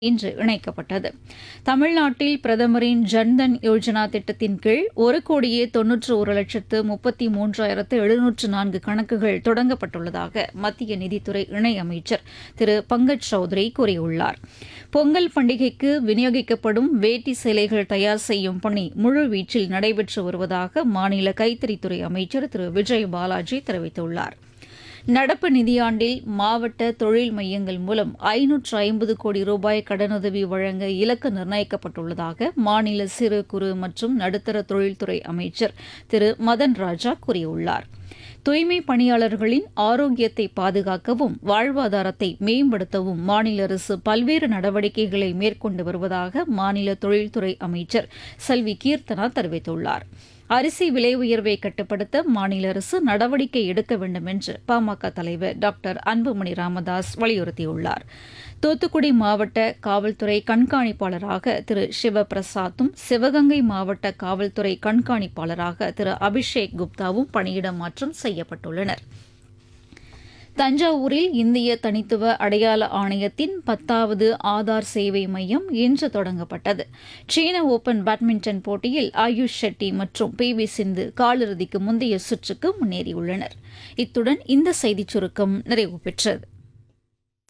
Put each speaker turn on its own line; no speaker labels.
இன்று இணைக்கப்பட்டது தமிழ்நாட்டில் பிரதமரின் ஜன்தன் யோஜனா திட்டத்தின் கீழ் ஒரு கோடியே தொன்னூற்று ஒரு லட்சத்து முப்பத்தி மூன்றாயிரத்து எழுநூற்று நான்கு கணக்குகள் தொடங்கப்பட்டுள்ளதாக மத்திய நிதித்துறை இணையமைச்சர் திரு பங்கஜ் சௌத்ரி கூறியுள்ளார் பொங்கல் பண்டிகைக்கு விநியோகிக்கப்படும் வேட்டி சேலைகள் தயார் செய்யும் பணி முழுவீச்சில் நடைபெற்று வருவதாக மாநில கைத்தறித்துறை அமைச்சர் திரு விஜய் பாலாஜி தெரிவித்துள்ளார் நடப்பு நிதியாண்டில் மாவட்ட தொழில் மையங்கள் மூலம் ஐநூற்று ஐம்பது கோடி ரூபாய் கடனுதவி வழங்க இலக்கு நிர்ணயிக்கப்பட்டுள்ளதாக மாநில சிறு குறு மற்றும் நடுத்தர தொழில்துறை அமைச்சர் திரு மதன் ராஜா கூறியுள்ளார் தூய்மை பணியாளர்களின் ஆரோக்கியத்தை பாதுகாக்கவும் வாழ்வாதாரத்தை மேம்படுத்தவும் மாநில அரசு பல்வேறு நடவடிக்கைகளை மேற்கொண்டு வருவதாக மாநில தொழில்துறை அமைச்சர் செல்வி கீர்த்தனா தெரிவித்துள்ளார் அரிசி விலை உயர்வை கட்டுப்படுத்த மாநில அரசு நடவடிக்கை எடுக்க வேண்டும் என்று பாமக தலைவர் டாக்டர் அன்புமணி ராமதாஸ் வலியுறுத்தியுள்ளார் தூத்துக்குடி மாவட்ட காவல்துறை கண்காணிப்பாளராக திரு சிவபிரசாத்தும் சிவகங்கை மாவட்ட காவல்துறை கண்காணிப்பாளராக திரு அபிஷேக் குப்தாவும் பணியிட மாற்றம் செய்யப்பட்டுள்ளனர் தஞ்சாவூரில் இந்திய தனித்துவ அடையாள ஆணையத்தின் பத்தாவது ஆதார் சேவை மையம் இன்று தொடங்கப்பட்டது சீன ஓபன் பேட்மிண்டன் போட்டியில் ஆயுஷ் ஷெட்டி மற்றும் பி வி சிந்து காலிறுதிக்கு முந்தைய சுற்றுக்கு முன்னேறியுள்ளனர் இத்துடன் இந்த செய்திச் சுருக்கம் நிறைவு பெற்றது